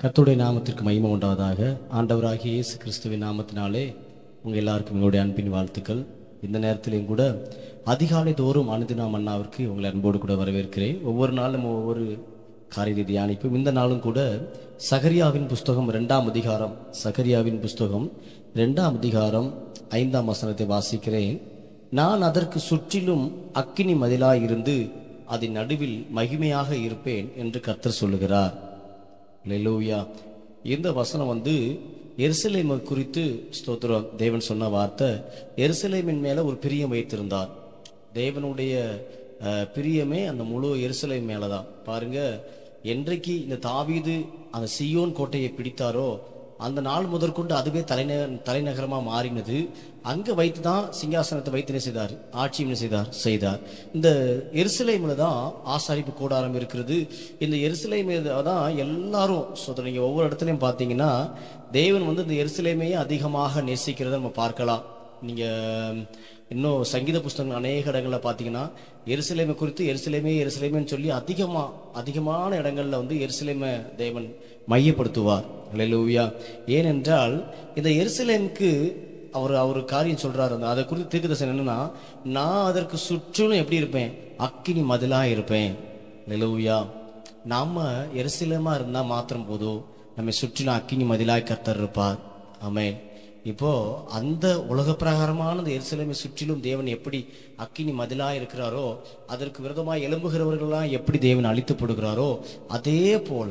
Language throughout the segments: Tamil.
கர்த்தருடைய நாமத்திற்கு மகிமை உண்டாவதாக ஆண்டவராகிய இயேசு கிறிஸ்துவின் நாமத்தினாலே உங்கள் எல்லாருக்கும் எங்களுடைய அன்பின் வாழ்த்துக்கள் இந்த நேரத்திலையும் கூட அதிகாலை தோறும் அனுதினா மன்னாவிற்கு உங்களை அன்போடு கூட வரவேற்கிறேன் ஒவ்வொரு நாளும் நம்ம ஒவ்வொரு காரியத்தை தியானிப்போம் இந்த நாளும் கூட சகரியாவின் புஸ்தகம் ரெண்டாம் அதிகாரம் சகரியாவின் புஸ்தகம் ரெண்டாம் அதிகாரம் ஐந்தாம் வசனத்தை வாசிக்கிறேன் நான் அதற்கு சுற்றிலும் அக்கினி மதிலாய் இருந்து அதன் நடுவில் மகிமையாக இருப்பேன் என்று கர்த்தர் சொல்லுகிறார் லெலூயா இந்த வசனம் வந்து எருசலேமை குறித்து ஸ்தோத்திரம் தேவன் சொன்ன வார்த்தை எருசலேமின் மேல ஒரு பிரியம் வைத்திருந்தார் தேவனுடைய அஹ், பிரியமே அந்த முழு எருசலேம் மேலதான் பாருங்க என்றைக்கு இந்த தாவீது அந்த சியோன் கோட்டையை பிடித்தாரோ அந்த நாள் முதற்கொண்டு அதுவே தலைந தலைநகரமா மாறினது அங்க வைத்து தான் சிங்காசனத்தை வைத்து என்ன செய்தார் ஆட்சி என்ன செய்தார் செய்தார் இந்த எருசலேமில் தான் ஆசாரிப்பு கூடாரம் இருக்கிறது இந்த எருசலேமில் தான் எல்லாரும் சொல்ற நீங்க ஒவ்வொரு இடத்துலையும் பார்த்தீங்கன்னா தேவன் வந்து இந்த எருசலேமையே அதிகமாக நேசிக்கிறத நம்ம பார்க்கலாம் நீங்க இன்னும் சங்கீத புஸ்தகங்கள் அநேக இடங்கள்ல பார்த்தீங்கன்னா எருசலேமை குறித்து எருசலேமே எருசலேமேன்னு சொல்லி அதிகமா அதிகமான இடங்கள்ல வந்து எருசலேமை தேவன் மையப்படுத்துவார் அல்லேலூயா ஏனென்றால் இந்த எருசலேமுக்கு அவர் அவர் காரியம் சொல்றாரு அந்த அதை குறித்து தீர்க்கதரிசனம் என்னன்னா நான் அதற்கு சுற்றிலும் எப்படி இருப்பேன் அக்கினி மதிலா இருப்பேன் அல்லேலூயா நாம எருசலேமா இருந்தா மாத்திரம் போதும் நம்மை சுற்றிலும் அக்கினி மதிலாய் கர்த்தர் இருப்பார் ஆமென் இப்போ அந்த உலக பிரகாரமான அந்த எருசலேமை சுற்றிலும் தேவன் எப்படி அக்கினி மதிலா இருக்கிறாரோ அதற்கு விரோதமாய் எழும்புகிறவர்கள்லாம் எப்படி தேவன் அழித்துப்படுகிறாரோ அதே போல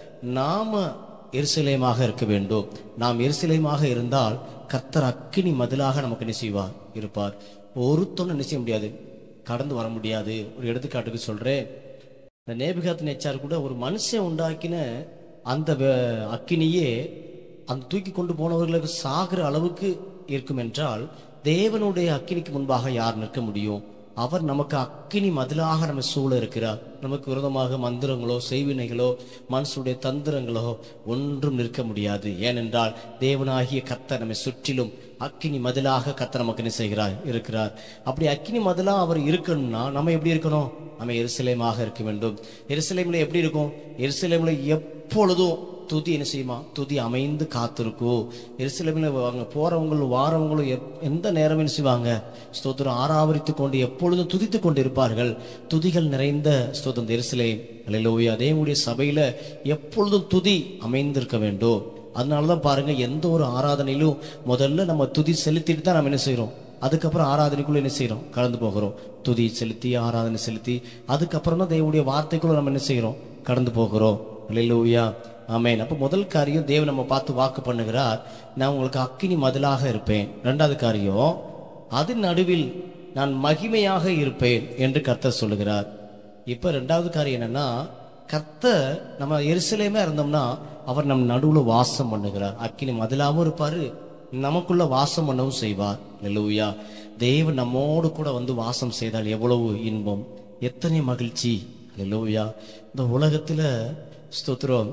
நாம எருசலேமாக இருக்க வேண்டும் நாம் எருசலேமாக இருந்தால் கர்த்தர் அக்கினி மதிலாக நமக்கு என்ன செய்வார் இருப்பார் ஒருத்தனும் என்ன செய்ய முடியாது கடந்து வர முடியாது ஒரு எடுத்துக்காட்டுக்கு சொல்றேன் இந்த நேபிகாத் நேச்சார் கூட ஒரு மனுஷன் உண்டாக்கின அந்த வ- அக்கினியே அந்த தூக்கி கொண்டு போனவர்களுக்கு சாகிற அளவுக்கு இருக்கும் என்றால் தேவனுடைய அக்கினிக்கு முன்பாக யார் நிற்க முடியும் அவர் நமக்கு அக்கினி மதிலாக நம்ம சூழ இருக்கிறார் நமக்கு விரோதமாக மந்திரங்களோ செய்வினைகளோ மனசுடைய தந்திரங்களோ ஒன்றும் நிற்க முடியாது ஏனென்றால் தேவனாகிய கர்த்தர் நம்மை சுற்றிலும் அக்கினி மதிலாக கர்த்தர் நமக்கு என்ன செய்கிறார் இருக்கிறார் அப்படி அக்கினி மதிலா அவர் இருக்கணும்னா நம்ம எப்படி இருக்கணும் நம்ம எருசலேமாக இருக்க வேண்டும் எருசலேம்ல எப்படி இருக்கும் எருசலேம்ல எப்பொழுதும் துதி என்ன செய்யுமா துதி அமைந்து காத்திருக்கும் எருசலேமில் அங்க போறவங்களும் வாரவங்களும் எப்- எந்த நேரம் என்ன செய்வாங்க ஸ்தோத்திரம் ஆராவரித்து கொண்டு எப்பொழுதும் துதித்து கொண்டு இருப்பார்கள் துதிகள் நிறைந்த ஸ்தோத்திரம் எருசலேம் அல்லேலூயா தேவனுடைய சபையில எப்பொழுதும் துதி அமைந்திருக்க வேண்டும் அதனாலதான் பாருங்க எந்த ஒரு ஆராதனையிலும் முதல்ல நம்ம துதி செலுத்திட்டு தான் நம்ம என்ன செய்றோம் அதுக்கப்புறம் ஆராதனைக்குள்ள என்ன செய்றோம் கலந்து போகிறோம் துதி செலுத்தி ஆராதனை செலுத்தி அதுக்கப்புறம் தான் தேவனுடைய வார்த்தைக்குள்ள நம்ம என்ன செய்றோம் கடந்து போகிறோம் அல்லேலூயா ஆமென் அப்ப முதல் காரியம் தேவன் நம்ம பார்த்து வாக்கு பண்ணுகிறார் நான் உங்களுக்கு அக்கினி மதிலாக இருப்பேன் ரெண்டாவது காரியம் அது நடுவில் நான் மகிமையாக இருப்பேன் என்று கர்த்தர் சொல்லுகிறார் இப்ப ரெண்டாவது காரியம் என்னன்னா கர்த்தர் நம்ம எருசலேமே இருந்தோம்னா அவர் நம் நடுவுல வாசம் பண்ணுகிறார் அக்கினி மதிலாவும் இருப்பாரு நமக்குள்ள வாசம் பண்ணவும் செய்வார் லெலூயா தேவன் நம்மோடு கூட வந்து வாசம் செய்தால் எவ்வளவு இன்பம் எத்தனை மகிழ்ச்சி லெலூயா இந்த உலகத்துல ஸ்தோத்திரம்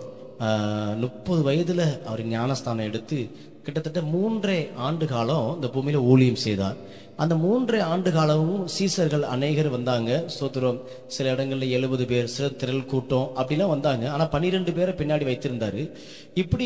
முப்பது வயதுல அவர் ஞானஸ்தானம் எடுத்து கிட்டத்தட்ட மூன்றரை ஆண்டு காலம் இந்த பூமியில ஊழியம் செய்தார் அந்த மூன்றரை ஆண்டு காலமும் சீசர்கள் அநேகர் வந்தாங்க ஸ்தோத்திரம் சில இடங்கள்ல எழுபது பேர் சில திரள் கூட்டம் அப்படிலாம் வந்தாங்க ஆனா பன்னிரெண்டு பேரை பின்னாடி வைத்திருந்தாரு இப்படி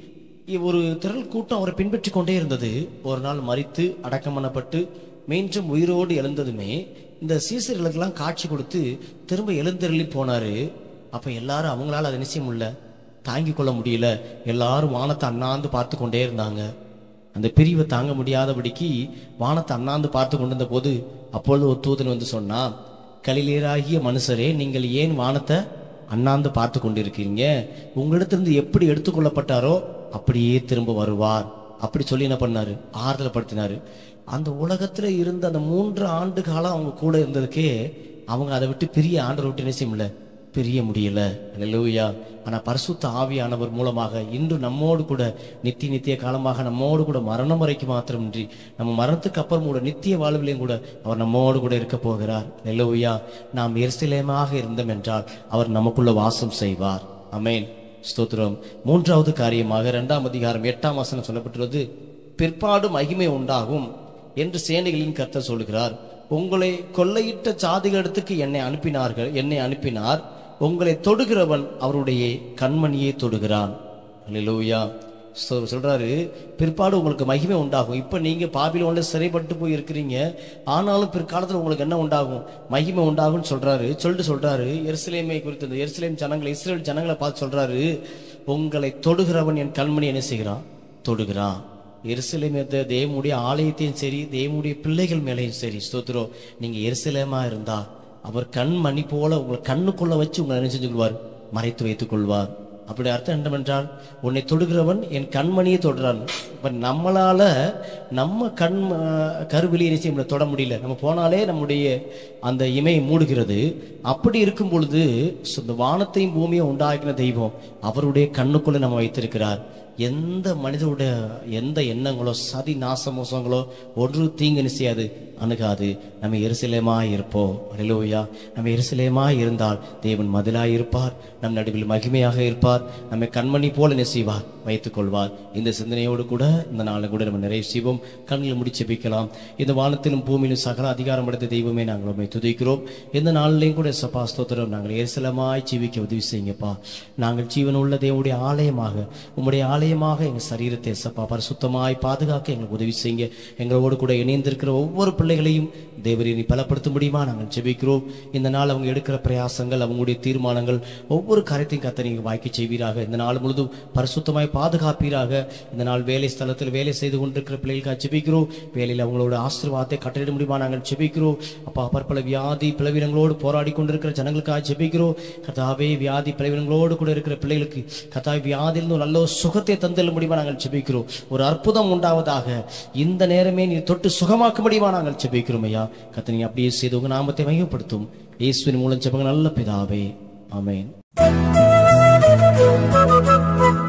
இ- ஒரு திரள் கூட்டம் அவரை பின்பற்றி கொண்டே இருந்தது ஒரு நாள் மறித்து அடக்கம் பண்ணப்பட்டு மீண்டும் உயிரோடு எழுந்ததுமே இந்த சீசர்களுக்கெல்லாம் காட்சி கொடுத்து திரும்ப எழுந்தருளி போனாரு அப்ப எல்லாரும் அவங்களால அதை நிச்சயம் முடியல தாங்கிக் கொள்ள முடியல எல்லாரும் வானத்தை அண்ணாந்து பார்த்து கொண்டே இருந்தாங்க அந்த பிரிவை தாங்க முடியாதபடிக்கு வானத்தை அண்ணாந்து பார்த்து கொண்டிருந்த போது அப்பொழுது ஒரு தூதன் வந்து சொன்னான் கலிலேயராகிய மனுஷரே நீங்கள் ஏன் வானத்தை அண்ணாந்து பார்த்து கொண்டிருக்கீங்க உங்களிடத்திலிருந்து எப்படி எடுத்துக்கொள்ளப்பட்டாரோ அப்படியே திரும்ப வருவார் அப்படி சொல்லி என்ன பண்ணாரு ஆறுதல் படுத்தினாரு அந்த உலகத்துல இருந்த அந்த மூன்று ஆண்டு காலம் அவங்க கூட இருந்ததுக்கே அவங்க அதை விட்டு பெரிய ஆண்டரை விட்டு என்ன செய்ய முடியல பிரிய முடியல அல்லேலூயா ஆனா பரிசுத்த ஆவியானவர் மூலமாக இன்று நம்மோடு கூட நித்திய நித்திய காலமாக நம்மோடு கூட மரணம் வரைக்கும் மாத்திரமின்றி நம்ம மரணத்துக்கு அப்புறம் கூட நித்திய வாழ்விலையும் கூட அவர் நம்மோடு கூட இருக்க போகிறார் அல்லேலூயா நாம் எருசலேமாக இருந்தோம் என்றால் அவர் நமக்குள்ள வாசம் செய்வார் அமேன் ஸ்தோத்திரம் மூன்றாவது காரியமாக இரண்டாம் அதிகாரம் எட்டாம் வசனம் சொல்லப்பட்டுள்ளது பிற்பாடு மகிமை உண்டாகும் என்று சேனைகளின் கர்த்தர் சொல்லுகிறார் உங்களை கொள்ளையிட்ட சாதிகளிடத்துக்கு என்னை அனுப்பினார்கள் என்னை அனுப்பினார் உங்களை தொடுகிறவன் அவருடைய கண்மணியை தொடுகிறான் அல்லேலூயா சொ சொல்றாரு பிற்பாடு உங்களுக்கு மகிமை உண்டாகும் இப்போ நீங்க பாபிலோன்ல சிறைப்பட்டு போய் இருக்கிறீங்க ஆனாலும் பிற்காலத்தில் உங்களுக்கு என்ன உண்டாகும் மகிமை உண்டாகும்னு சொல்றாரு சொல்லிட்டு சொல்றாரு எருசலேமை குறித்து இந்த எருசலேம் ஜனங்களை இஸ்ரேல் ஜனங்களை பார்த்து சொல்றாரு உங்களை தொடுகிறவன் என் கண்மணி என்ன செய்கிறான் தொடுகிறான் எருசலேம் தேவனுடைய ஆலயத்தையும் சரி தேவனுடைய பிள்ளைகள் மேலேயும் சரி ஸ்தோத்திரம் நீங்க எருசலேமா இருந்தா அவர் கண்மணி போல உங்களை கண்ணுக்குள்ள வச்சு உங்களை என்ன செஞ்சு கொள்வார் மறைத்து வைத்துக் கொள்வார் அப்படி அர்த்தம் என்னவென்றால் உன்னை தொடுகிறவன் என் கண்மணியை தொடுறான் இப்ப நம்மளால நம்ம கண் கருவிலி என்ன செய்ய முடியல, தொட முடியல நம்ம போனாலே நம்முடைய அந்த இமை மூடுகிறது அப்படி இருக்கும் பொழுது இந்த வானத்தையும் பூமியை உண்டாக்கின தெய்வம் அவருடைய கண்ணுக்குள்ள நம்ம வைத்திருக்கிறார் எந்த மனிதருடைய எந்த எண்ணங்களோ சதி நாச மோசங்களோ ஒன்று தீங்கு செய்யாது அணுகாது நம்ம எருசலேமாய் இருப்போம் அல்லேலூயா நம்ம எருசலேமாய் இருந்தால் தேவன் மதிலாய் இருப்பார் நம் நடுவில் மகிமையாக இருப்பார் நம்மை கண்மணி போல என்ன செய்வார் வைத்துக் கொள்வார் இந்த சிந்தனையோடு கூட இந்த நாளை கூட நம்ம நிறைவு செய்வோம் கண்களை முடிச்சு வைக்கலாம் இந்த வானத்திலும் பூமியிலும் சகல அதிகாரம் படைத்த தெய்வமே நாங்கள் உண்மை துதிக்கிறோம் இந்த நாளிலையும் கூட சப்பா ஸ்தோத்திரம் நாங்கள் எரிசலமாய் ஜீவிக்க உதவி செய்யுங்கப்பா நாங்கள் ஜீவன் உள்ள தேவனுடைய ஆலயமாக உம்முடைய ஆலயமாக எங்கள் சரீரத்தை சப்பா பரிசுத்தமாய் பாதுகாக்க எங்களுக்கு உதவி செய்யுங்க எங்களோடு கூட இணைந்திருக்கிற ஒவ்வொரு பிள்ளைகளையும் தேவரை நீ பலப்படுத்த முடியுமா நாங்கள் ஜெபிக்கிறோம் இந்த நாள் அவங்க எடுக்கிற பிரயாசங்கள் அவங்களுடைய தீர்மானங்கள் ஒவ்வொரு காரியத்தையும் கத்த நீங்க வாய்க்க செய்வீராக இந்த நாள் முழுதும் பரிசுத்தமாய் பாதுகாப்பீராக இந்த நாள் வேலை ஸ்தலத்தில் வேலை செய்து கொண்டிருக்கிற பிள்ளைகளுக்காக ஜெபிக்கிறோம் வேலையில் அவங்களோட ஆசீர்வாதத்தை கட்டளிட முடியுமா நாங்கள் ஜெபிக்கிறோம் அப்பா பற்பல வியாதி பிளவினங்களோடு போராடி கொண்டிருக்கிற ஜனங்களுக்காக ஜெபிக்கிறோம் கதாவே வியாதி பிளவினங்களோடு கூட இருக்கிற பிள்ளைகளுக்கு கதா வியாதியிலிருந்து ஒரு நல்ல ஒரு சுகத்தை தந்தள்ள முடியுமா நாங்கள் ஜெபிக்கிறோம் ஒரு அற்புதம் உண்டாவதாக இந்த நேரமே நீ தொட்டு சுகமாக்க முடியுமா நாங்கள் ஜெபிக்கிறோம் ஐயா கத்த நீ அப்படியே செய்து உங்க நாமத்தை மையப்படுத்தும் இயேசுவின் மூலம் ஜெபங்க நல்ல பிதாவே ஆமென்